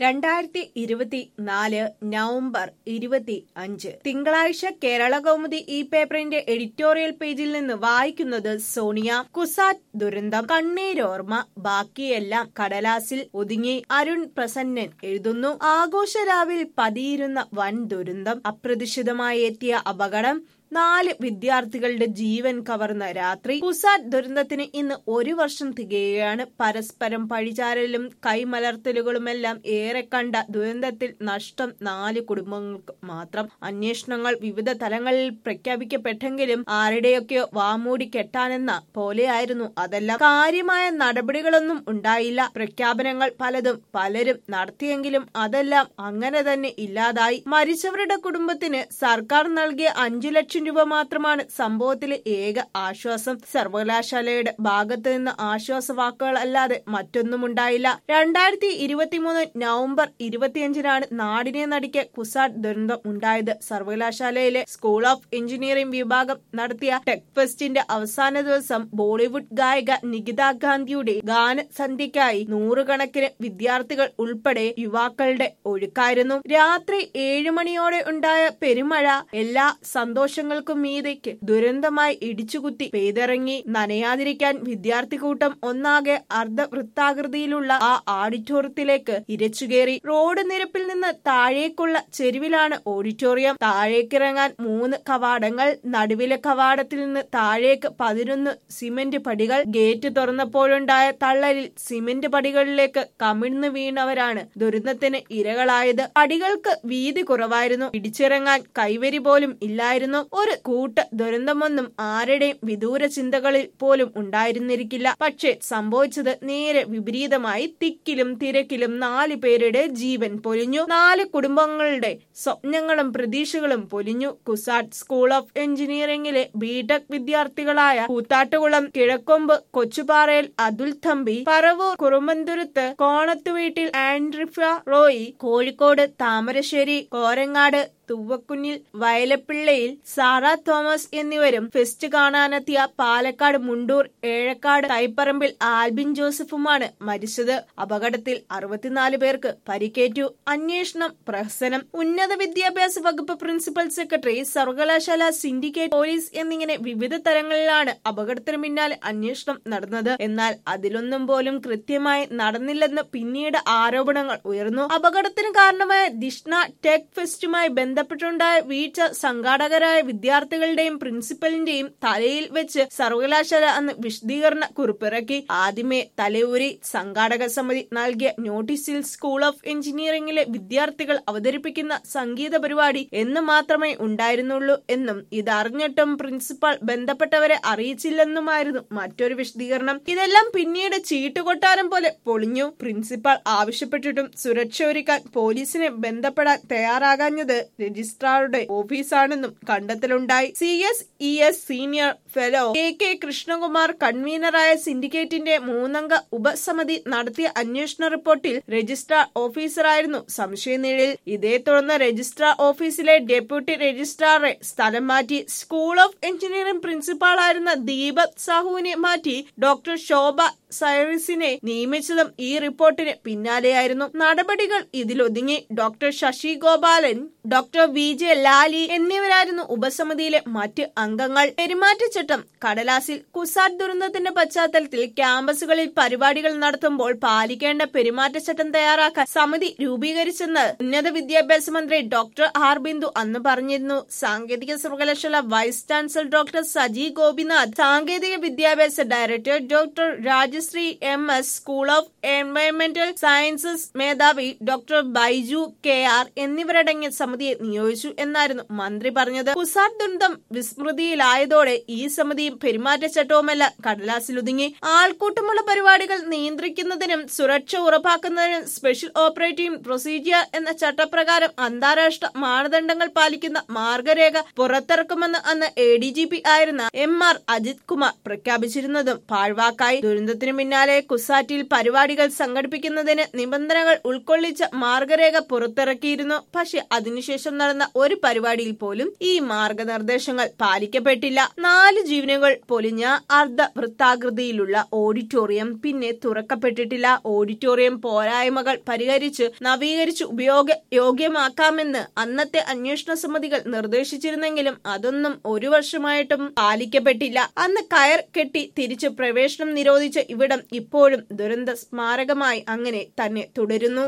രണ്ടായിരത്തി ഇരുപത്തി നാല് നവംബർ ഇരുപത്തി അഞ്ച് തിങ്കളാഴ്ച കേരള കൗമുദി ഈ പേപ്പറിന്റെ എഡിറ്റോറിയൽ പേജിൽ നിന്ന് വായിക്കുന്നത് സോണിയ കുസാറ്റ് ദുരന്തം കണ്ണീരോർമ്മ ബാക്കിയെല്ലാം കടലാസിൽ ഒതുങ്ങി അരുൺ പ്രസന്നൻ എഴുതുന്നു ആഘോഷരാവിൽ പതിയിരുന്ന വൻ ദുരന്തം അപ്രതീക്ഷിതമായി എത്തിയ അപകടം നാല് വിദ്യാർത്ഥികളുടെ ജീവൻ കവർന്ന രാത്രി കുസാറ്റ് ദുരന്തത്തിന് ഇന്ന് ഒരു വർഷം തികയുകയാണ് പരസ്പരം പഴിചാരലും കൈമലർത്തലുകളുമെല്ലാം ഏറെ കണ്ട ദുരന്തത്തിൽ നഷ്ടം നാല് കുടുംബങ്ങൾക്ക് മാത്രം അന്വേഷണങ്ങൾ വിവിധ തലങ്ങളിൽ പ്രഖ്യാപിക്കപ്പെട്ടെങ്കിലും ആരുടെയൊക്കെയോ വാമൂടി കെട്ടാനെന്ന പോലെയായിരുന്നു അതെല്ലാം കാര്യമായ നടപടികളൊന്നും ഉണ്ടായില്ല പ്രഖ്യാപനങ്ങൾ പലതും പലരും നടത്തിയെങ്കിലും അതെല്ലാം അങ്ങനെ തന്നെ ഇല്ലാതായി മരിച്ചവരുടെ കുടുംബത്തിന് സർക്കാർ നൽകിയ അഞ്ചു ലക്ഷം രൂപ മാത്രമാണ് സംഭവത്തിലെ ഏക ആശ്വാസം സർവകലാശാലയുടെ ഭാഗത്ത് നിന്ന് ആശ്വാസ വാക്കുകൾ അല്ലാതെ മറ്റൊന്നും ഉണ്ടായില്ല രണ്ടായിരത്തി ഇരുപത്തിമൂന്ന് നവംബർ ഇരുപത്തിയഞ്ചിനാണ് നാടിനെ നടിക്ക് കുസാറ്റ് ദുരന്തം ഉണ്ടായത് സർവകലാശാലയിലെ സ്കൂൾ ഓഫ് എഞ്ചിനീയറിംഗ് വിഭാഗം നടത്തിയ ടെക് ഫെസ്റ്റിന്റെ അവസാന ദിവസം ബോളിവുഡ് ഗായിക നികിത ഗാന്ധിയുടെ ഗാനസന്ധ്യയ്ക്കായി നൂറുകണക്കിന് വിദ്യാർത്ഥികൾ ഉൾപ്പെടെ യുവാക്കളുടെ ഒഴുക്കായിരുന്നു രാത്രി ഏഴു മണിയോടെ ഉണ്ടായ പെരുമഴ എല്ലാ സന്തോഷങ്ങൾക്കും മീതയ്ക്ക് ദുരന്തമായി ഇടിച്ചുകുത്തി പെയ്തിറങ്ങി നനയാതിരിക്കാൻ വിദ്യാർത്ഥി കൂട്ടം ഒന്നാകെ അർദ്ധവൃത്താകൃതിയിലുള്ള ആ ഓഡിറ്റോറിയത്തിലേക്ക് ഇരച്ചുകയറി റോഡ് നിരപ്പിൽ നിന്ന് താഴേക്കുള്ള ചെരുവിലാണ് ഓഡിറ്റോറിയം താഴേക്കിറങ്ങാൻ മൂന്ന് കവാടങ്ങൾ നടുവിലെ കവാടത്തിൽ നിന്ന് താഴേക്ക് പതിനൊന്ന് സിമന്റ് പടികൾ ഗേറ്റ് തുറന്നപ്പോഴുണ്ടായ തള്ളലിൽ സിമന്റ് പടികളിലേക്ക് കമിഴ്ന്നു വീണവരാണ് ദുരന്തത്തിന് ഇരകളായത് പടികൾക്ക് വീതി കുറവായിരുന്നു ഇടിച്ചിറങ്ങാൻ കൈവരി പോലും ഇല്ലായിരുന്നു ഒരു കൂട്ട ദുരന്തമൊന്നും ആരുടെയും വിദൂര ചിന്തകളിൽ പോലും ഉണ്ടായിരുന്നിരിക്കില്ല പക്ഷേ സംഭവിച്ചത് നേരെ വിപരീതമായി തിക്കിലും തിരക്കിലും നാല് പേരുടെ ജീവൻ പൊലിഞ്ഞു നാല് കുടുംബങ്ങളുടെ സ്വപ്നങ്ങളും പ്രതീക്ഷകളും പൊലിഞ്ഞു കുസാറ്റ് സ്കൂൾ ഓഫ് എഞ്ചിനീയറിംഗിലെ ബിടെക് വിദ്യാർത്ഥികളായ കൂത്താട്ടുകുളം കിഴക്കൊമ്പ് കൊച്ചുപാറയിൽ അതുൽ തമ്പി പറവൂർ കുറുമന്തുരുത്ത് കോണത്തുവീട്ടിൽ ആൻഡ്രിഫ റോയി കോഴിക്കോട് താമരശ്ശേരി കോരങ്ങാട് തുവക്കുന്നിൽ വയലപ്പിള്ളയിൽ സാറ തോമസ് എന്നിവരും ഫെസ്റ്റ് കാണാനെത്തിയ പാലക്കാട് മുണ്ടൂർ ഏഴക്കാട് കൈപ്പറമ്പിൽ ആൽബിൻ ജോസഫുമാണ് മരിച്ചത് അപകടത്തിൽ അറുപത്തിനാല് പേർക്ക് പരിക്കേറ്റു അന്വേഷണം പ്രഹസനം ഉന്നത വിദ്യാഭ്യാസ വകുപ്പ് പ്രിൻസിപ്പൽ സെക്രട്ടറി സർവകലാശാല സിൻഡിക്കേറ്റ് പോലീസ് എന്നിങ്ങനെ വിവിധ തലങ്ങളിലാണ് അപകടത്തിന് പിന്നാലെ അന്വേഷണം നടന്നത് എന്നാൽ അതിലൊന്നും പോലും കൃത്യമായി നടന്നില്ലെന്ന് പിന്നീട് ആരോപണങ്ങൾ ഉയർന്നു അപകടത്തിന് കാരണമായ ദിഷ്ണ ടെക് ഫെസ്റ്റുമായി ബന്ധപ്പെട്ട ബന്ധപ്പെട്ടുണ്ടായ വീഴ്ച സംഘാടകരായ വിദ്യാർത്ഥികളുടെയും പ്രിൻസിപ്പലിന്റെയും തലയിൽ വെച്ച് സർവകലാശാല അന്ന് വിശദീകരണ കുറിപ്പിറക്കി ആദ്യമേ തലയൂരി സംഘാടക സമിതി നൽകിയ നോട്ടീസിൽ സ്കൂൾ ഓഫ് എഞ്ചിനീയറിംഗിലെ വിദ്യാർത്ഥികൾ അവതരിപ്പിക്കുന്ന സംഗീത പരിപാടി എന്ന് മാത്രമേ ഉണ്ടായിരുന്നുള്ളൂ എന്നും ഇതറിഞ്ഞിട്ടും പ്രിൻസിപ്പൽ ബന്ധപ്പെട്ടവരെ അറിയിച്ചില്ലെന്നുമായിരുന്നു മറ്റൊരു വിശദീകരണം ഇതെല്ലാം പിന്നീട് ചീട്ടുകൊട്ടാരം പോലെ പൊളിഞ്ഞു പ്രിൻസിപ്പൽ ആവശ്യപ്പെട്ടിട്ടും സുരക്ഷ ഒരുക്കാൻ പോലീസിനെ ബന്ധപ്പെടാൻ തയ്യാറാകാഞ്ഞത് രജിസ്ട്രാറുടെ ഓഫീസാണെന്നും കണ്ടെത്തലുണ്ടായി C S E S senior fellow K K Krishnakumar കൺവീനറായ സിൻഡിക്കേറ്റിന്റെ മൂന്നംഗ ഉപസമിതി നടത്തിയ അന്വേഷണ റിപ്പോർട്ടിൽ രജിസ്ട്രാർ ഓഫീസറായിരുന്നു സംശയനിഴലിൽ ഇതേ തുടർന്ന് രജിസ്ട്രാർ ഓഫീസിലെ ഡെപ്യൂട്ടി രജിസ്ട്രാറെ സ്ഥലം മാറ്റി സ്കൂൾ ഓഫ് എഞ്ചിനീയറിംഗ് പ്രിൻസിപ്പാളായിരുന്ന ദീപക് സാഹുവിനെ മാറ്റി ഡോക്ടർ ശോഭ സൈറിസിനെ നിയമിച്ചതും ഈ റിപ്പോർട്ടിന് പിന്നാലെയായിരുന്നു നടപടികൾ ഇതിലൊതുങ്ങി doctor Sasi Gopalan doctor V J Lali എന്നിവരായിരുന്നു ഉപസമിതിയിലെ മറ്റ് അംഗങ്ങൾ പെരുമാറ്റച്ചട്ടം കടലാസിൽ കുസാറ്റ് ദുരന്തത്തിന്റെ പശ്ചാത്തലത്തിൽ ക്യാമ്പസുകളിൽ പരിപാടികൾ നടത്തുമ്പോൾ പാലിക്കേണ്ട പെരുമാറ്റച്ചട്ടം തയ്യാറാക്കാൻ സമിതി രൂപീകരിച്ചെന്ന് ഉന്നത വിദ്യാഭ്യാസ മന്ത്രി ഡോക്ടർ ആർ ബിന്ദു അന്ന് പറഞ്ഞിരുന്നു സാങ്കേതിക സർവകലാശാല vice chancellor doctor Saji Gopinath സാങ്കേതിക വിദ്യാഭ്യാസ director doctor Rajasree M S school of എൻവയോൺമെന്റൽ സയൻസസ് മേധാവി ഡോക്ടർ ബൈജു കെ ആർ എന്നിവരടങ്ങിയ സമിതിയെ നിയോഗിച്ചു എന്നായിരുന്നു മന്ത്രി പറഞ്ഞത് കുസാറ്റ് ദുരന്തം വിസ്മൃതിയിലായതോടെ ഈ സമിതിയും പെരുമാറ്റച്ചട്ടവുമെല്ലാം കടലാസിലൊതുങ്ങി ആൾക്കൂട്ടമുള്ള പരിപാടികൾ നിയന്ത്രിക്കുന്നതിനും സുരക്ഷ ഉറപ്പാക്കുന്നതിനും സ്പെഷ്യൽ ഓപ്പറേറ്റീവ് പ്രൊസീജിയർ എന്ന ചട്ടപ്രകാരം അന്താരാഷ്ട്ര മാനദണ്ഡങ്ങൾ പാലിക്കുന്ന മാർഗരേഖ പുറത്തിറക്കുമെന്ന് അന്ന് എ ഡി ജി പി ആയിരുന്ന എം ആർ അജിത് കുമാർ പ്രഖ്യാപിച്ചിരുന്നതും പാഴ്വാക്കായി ദുരന്തത്തിന് ഇതിനു പിന്നാലെ കുസാറ്റിൽ പരിപാടികൾ സംഘടിപ്പിക്കുന്നതിന് നിബന്ധനകൾ ഉൾക്കൊള്ളിച്ച മാർഗരേഖ പുറത്തിറക്കിയിരുന്നു പക്ഷെ അതിനുശേഷം നടന്ന ഒരു പരിപാടിയിൽ പോലും ഈ മാർഗനിർദ്ദേശങ്ങൾ പാലിക്കപ്പെട്ടില്ല നാല് ജീവനുകൾ പൊലിഞ്ഞ അർദ്ധ വൃത്താകൃതിയിലുള്ള ഓഡിറ്റോറിയം പിന്നെ തുറക്കപ്പെട്ടിട്ടില്ല ഓഡിറ്റോറിയം പോരായ്മകൾ പരിഹരിച്ച് നവീകരിച്ച് ഉപയോഗ യോഗ്യമാക്കാമെന്ന് അന്നത്തെ അന്വേഷണ സമിതികൾ നിർദ്ദേശിച്ചിരുന്നെങ്കിലും അതൊന്നും ഒരു വർഷമായിട്ടും പാലിക്കപ്പെട്ടില്ല അന്ന് കയർ കെട്ടി തിരിച്ച് പ്രവേശനം നിരോധിച്ച ഇവിടം ഇപ്പോഴും ദുരന്ത സ്മാരകമായി അങ്ങനെ തന്നെ തുടരുന്നു